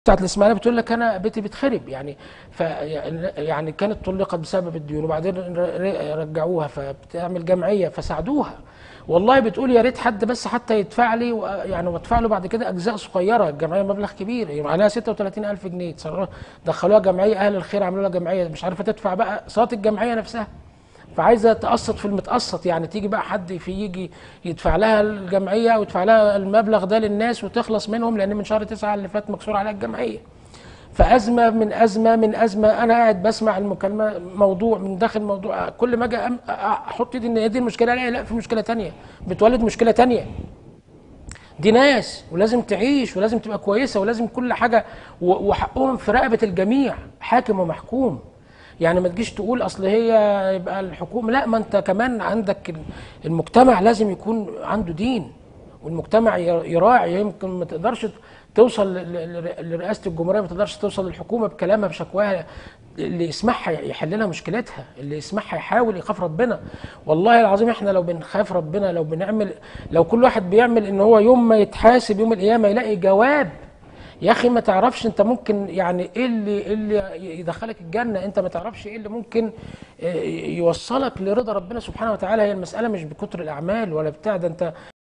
بتاعت الاسماعيليه بتقول لك انا بيتي بتخرب يعني ف يعني كانت طلقت بسبب الديون وبعدين ر- رجعوها فبتعمل جمعيه فساعدوها والله بتقول يا ريت حد بس حتى يدفع لي و- يعني وادفع له بعد كده اجزاء صغيره الجمعيه مبلغ كبير يعني عليها 36000 جنيه تصرف- دخلوها جمعيه اهل الخير عملوا لها جمعيه مش عارفه تدفع بقى صات الجمعيه نفسها فعايزه تقسط في المتقسط يعني تيجي بقى حد في يجي يدفع لها الجمعيه ويدفع لها المبلغ ده للناس وتخلص منهم لان من شهر تسعة اللي فات مكسور عليها الجمعيه فازمه من ازمه من ازمه انا قاعد بسمع المكالمه موضوع من داخل موضوع كل ما اجي أم- احط ايدي ان هي دي المشكله الاقي لا في مشكله تانية بتولد مشكله تانية دي ناس ولازم تعيش ولازم تبقى كويسه ولازم كل حاجه و- وحقهم في رقبه الجميع حاكم ومحكوم يعني ما تجيش تقول اصل هي يبقى الحكومه لا ما انت كمان عندك المجتمع لازم يكون عنده دين والمجتمع ي- يراعي يمكن ما تقدرش توصل ل- ل- لرئاسه الجمهوريه ما تقدرش توصل للحكومه بكلامها بشكواها اللي يسمعها يحل لها مشكلتها اللي يسمعها يحاول يخاف ربنا والله العظيم احنا لو بنخاف ربنا لو بنعمل لو كل واحد بيعمل ان هو يوم ما يتحاسب يوم القيامه يلاقي جواب يا اخي ما تعرفش انت ممكن يعني ايه اللي إيه اللي يدخلك الجنه انت ما تعرفش ايه اللي ممكن آه، يوصلك لرضا ربنا سبحانه وتعالى هي المساله مش بكتر الاعمال ولا بتاع ده انت